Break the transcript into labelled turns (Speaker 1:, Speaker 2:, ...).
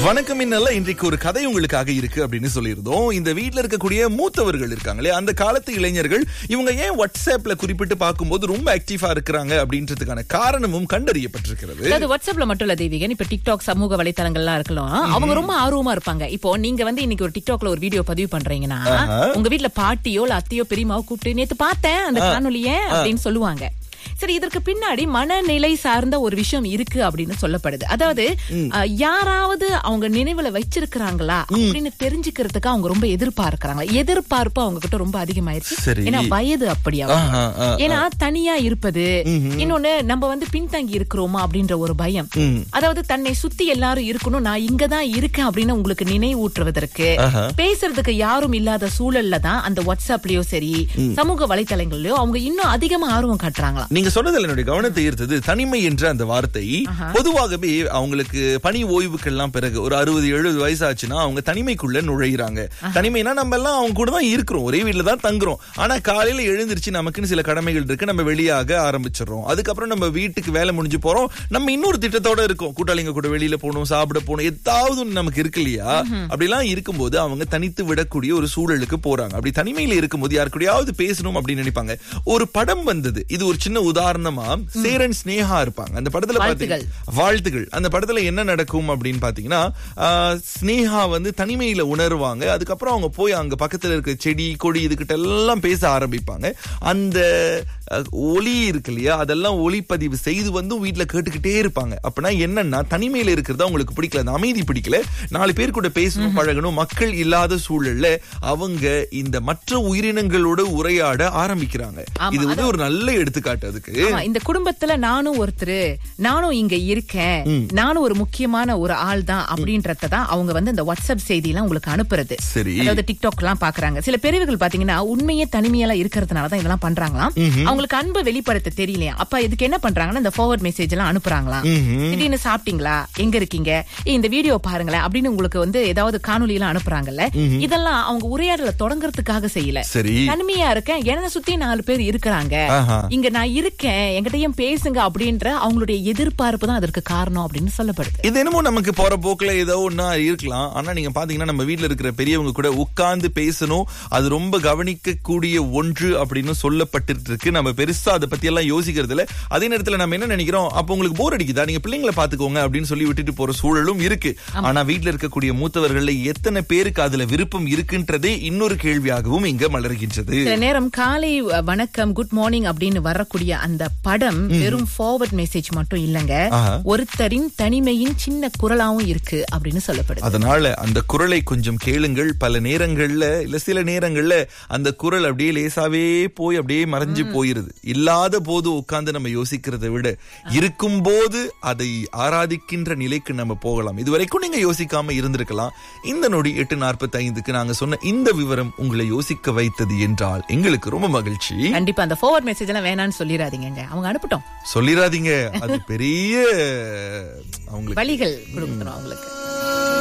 Speaker 1: வணக்கம் இன்னல்ல இன்றைக்கு ஒரு கதை உங்களுக்காக இருக்கு அப்படின்னு சொல்லியிருந்தோம் இந்த வீட்ல இருக்கக்கூடிய மூத்தவர்கள் இருக்காங்களே அந்த காலத்து இளைஞர்கள் இவங்க ஏன் வாட்ஸ்அப்ல குறிப்பிட்டு பார்க்கும்போது ரொம்ப ஆக்டிவா இருக்கிறாங்க அப்படின்றதுக்கான காரணமும் கண்டறியப்பட்டிருக்கிறது
Speaker 2: அதாவது வாட்ஸ்அப்ல மட்டும் இல்ல தேவிகன் இப்ப டிக்டாக் சமூக வலைத்தளங்கள்லாம் இருக்கலாம் அவங்க ரொம்ப ஆர்வமா இருப்பாங்க இப்போ நீங்க வந்து இன்னைக்கு ஒரு டிக்டாக்ல ஒரு வீடியோ பதிவு பண்றீங்கன்னா உங்க வீட்ல பாட்டியோ இல்ல அத்தையோ பெரியமாவோ கூப்பிட்டு நேத்து பார்த்தேன் அந்த காணொலிய அப்படின்னு சொல்லுவாங்க சரி இதற்கு பின்னாடி மனநிலை சார்ந்த ஒரு விஷயம் இருக்கு அப்படின்னு சொல்லப்படுது அதாவது அஹ், யாராவது அவங்க நினைவுல வச்சிருக்கிறாங்களா அப்படின்னு தெரிஞ்சுக்கிறதுக்கு அவங்க ரொம்ப எதிர்பார்க்கறாங்க எதிர்பார்ப்பு அவங்க கிட்ட ரொம்ப அதிகமாயிருச்சு
Speaker 1: சரி.
Speaker 2: ஏன்னா வயது அப்படி
Speaker 1: ஆஹா, ஆ,
Speaker 2: ஏன்னா தனியா இருப்பது இன்னொன்னு நம்ம வந்து பின்தங்கி இருக்கிறோமா அப்படின்ற ஒரு பயம் அதாவது தன்னை சுத்தி எல்லாரும் இருக்கணும் நான் இங்கதான் இருக்கேன் அப்படின்னு உங்களுக்கு நினைவூட்டுவதற்கு
Speaker 1: ஆஹா.
Speaker 2: பேசுறதுக்கு யாரும் இல்லாத சூழல்ல தான் அந்த வாட்ஸ்அப்லயோ சரி சமூக வலைத்தளங்கள்லயோ அவங்க இன்னும் அதிகமா ஆர்வம் காட்டுறாங்களா
Speaker 1: நீங்க சொன்னதுல என்னுடைய கவனத்தை ஈர்த்தது தனிமை என்ற அந்த வார்த்தை பொதுவாகவே அவங்களுக்கு பணி ஓய்வுக்கெல்லாம் பிறகு ஒரு அறுபது எழுபது வயசு ஆச்சுன்னா அவங்க தனிமைக்குள்ள நுழையிறாங்க தனிமைனா நம்ம எல்லாம் அவங்க கூட தான் இருக்கிறோம் ஒரே வீட்ல தான் தங்குறோம் ஆனா காலையில எழுந்திருச்சு நமக்குன்னு சில கடமைகள் இருக்கு நம்ம வெளியாக ஆரம்பிச்சிடுறோம் அதுக்கப்புறம் நம்ம வீட்டுக்கு வேலை முடிஞ்சு போறோம் நம்ம இன்னொரு திட்டத்தோட இருக்கோம் கூட்டாளிங்க கூட வெளியில போகணும் சாப்பிட போகணும் ஏதாவது ஒண்ணு நமக்கு இருக்கு இல்லையா அப்படிலாம் இருக்கும்போது அவங்க தனித்து விடக்கூடிய ஒரு சூழலுக்கு போறாங்க அப்படி தனிமையில இருக்கும்போது யாரு கூடயாவது பேசணும் அப்படின்னு நினைப்பாங்க ஒரு படம் வந்தது இது ஒரு சின்ன உதாரணமா சேரன் ஸ்னேகா இருப்பாங்க அந்த படத்துல
Speaker 2: வாழ்த்துகள்.
Speaker 1: பாத்தீங்க- வாழ்த்துகள் அந்த படத்துல என்ன நடக்கும் அப்படின்னு பாத்தீங்கன்னா ஆஹ், ஸ்னேகா வந்து தனிமையில உணர்வாங்க அதுக்கப்புறம் அவங்க போய் அங்க பக்கத்துல இருக்க செடி கொடி இதுகிட்ட எல்லாம் பேச ஆரம்பிப்பாங்க அந்த அஹ், ஒலி இருக்கு இல்லையா அதெல்லாம் ஒளிப்பதிவு செய்து வந்து வீட்டுல கேட்டுக்கிட்டே இருப்பாங்க அப்படின்னா என்னன்னா தனிமையில இருக்கிறது அவங்களுக்கு பிடிக்கல அந்த அமைதி பிடிக்கல நாலு பேர் கூட பேசணும் பழகணும் மக்கள் இல்லாத சூழல்ல அவங்க இந்த மற்ற உயிரினங்களோட உரையாட ஆரம்பிக்கிறாங்க இது வந்து ஒரு நல்ல எடுத்துக்காட்டு அதுக்கு
Speaker 2: ஆமா, இந்த குடும்பத்துல நானும் ஒருத்தர் நானும் இங்க இருக்கேன் நானும் ஒரு முக்கியமான ஒரு ஆள் தான் அப்படின்றத தான் அவங்க வந்து இந்த வாட்ஸ்அப் செய்தி எல்லாம் உங்களுக்கு அனுப்புறது
Speaker 1: சரி
Speaker 2: அதாவது டிக்டாக் எல்லாம் பாக்குறாங்க சில பெரியவர்கள் பாத்தீங்கன்னா உண்மையே தனிமையெல்லாம் இருக்கிறதுனாலதான் இதெல்லாம் பண்றாங்களாம் அவங்களுக்கு அன்பு வெளிப்படுத்த தெரியலையா அப்ப இதுக்கு என்ன பண்றாங்கன்னா இந்த ஃபார்வர்ட் மெசேஜ் எல்லாம் அனுப்புறாங்களாம் திடீர்னு சாப்பிட்டீங்களா எங்க இருக்கீங்க ஏய், இந்த வீடியோ பாருங்களேன் அப்படின்னு உங்களுக்கு வந்து ஏதாவது காணொலி எல்லாம் அனுப்புறாங்கல்ல இதெல்லாம் அவங்க உரையாடல தொடங்குறதுக்காக செய்யல
Speaker 1: சரி
Speaker 2: தனிமையா இருக்கேன் என்ன சுத்தி நாலு பேர் இருக்கிறாங்க
Speaker 1: ஆஹா.
Speaker 2: இங்க நான் இருக்கேன் என்கிட்டயும் பேசுங்க அப்படின்ற அவங்களுடைய எதிர்பார்ப்பு தான் அதற்கு காரணம் அப்படின்னு சொல்லப்படுது
Speaker 1: இது என்னமோ நமக்கு போற போக்குல ஏதோ ஒண்ணா இருக்கலாம் ஆனா நீங்க பாத்தீங்கன்னா நம்ம வீட்ல இருக்கிற பெரியவங்க கூட உட்கார்ந்து பேசணும் அது ரொம்ப கவனிக்க கூடிய ஒன்று அப்படின்னு சொல்லப்பட்டிருக்கு இருக்கு நம்ம பெருசா அதை பத்தி எல்லாம் யோசிக்கிறது இல்ல அதே நேரத்துல நம்ம என்ன நினைக்கிறோம் அப்ப உங்களுக்கு போர் அடிக்குதா நீங்க பிள்ளைங்களை பாத்துக்கோங்க அப்படின்னு சொல்லி விட்டுட்டு போற சூழலும் இருக்கு ஆனா வீட்ல இருக்கக்கூடிய மூத்தவர்கள்ல எத்தனை பேருக்கு அதுல விருப்பம் இருக்குன்றதே இன்னொரு கேள்வியாகவும் இங்க மலர்கின்றது
Speaker 2: சில நேரம் காலை அ, வணக்கம் குட் மார்னிங் அப்படின்னு வரக்கூடிய அந்த படம் வெறும் ஃபார்வர்ட் மெசேஜ் மட்டும் இல்லங்க
Speaker 1: ஆஹா.
Speaker 2: ஒருத்தரின் தனிமையின் சின்ன குரலாவும் இருக்கு அப்படின்னு சொல்லப்படுது
Speaker 1: அதனால அந்த குரலை கொஞ்சம் கேளுங்கள் பல நேரங்கள்ல இல்ல சில நேரங்கள்ல அந்த குரல் அப்படியே லேசாவே போய் அப்படியே மறைஞ்சு போயிருது இல்லாத போது உட்கார்ந்து நம்ம யோசிக்கிறதை விட இருக்கும் போது அதை ஆராதிக்கின்ற நிலைக்கு நம்ம போகலாம் இதுவரைக்கும் நீங்க யோசிக்காம இருந்திருக்கலாம் இந்த நொடி எட்டு நாற்பத்தி ஐந்துக்கு நாங்க சொன்ன இந்த விவரம் உங்களை யோசிக்க வைத்தது என்றால் எங்களுக்கு ரொம்ப மகிழ்ச்சி
Speaker 2: கண்டிப்பா அந்த ஃபார்வர்ட் மெசேஜ் எல்லாம் வேணாம்னு சொல்லிடாதீங்க அவங்க அனுப்பட்டும்
Speaker 1: சொல்லிடாதீங்க அது பெரிய அவங்களுக்கு
Speaker 2: வழிகள் கொடுக்கணும் அவங்களுக்கு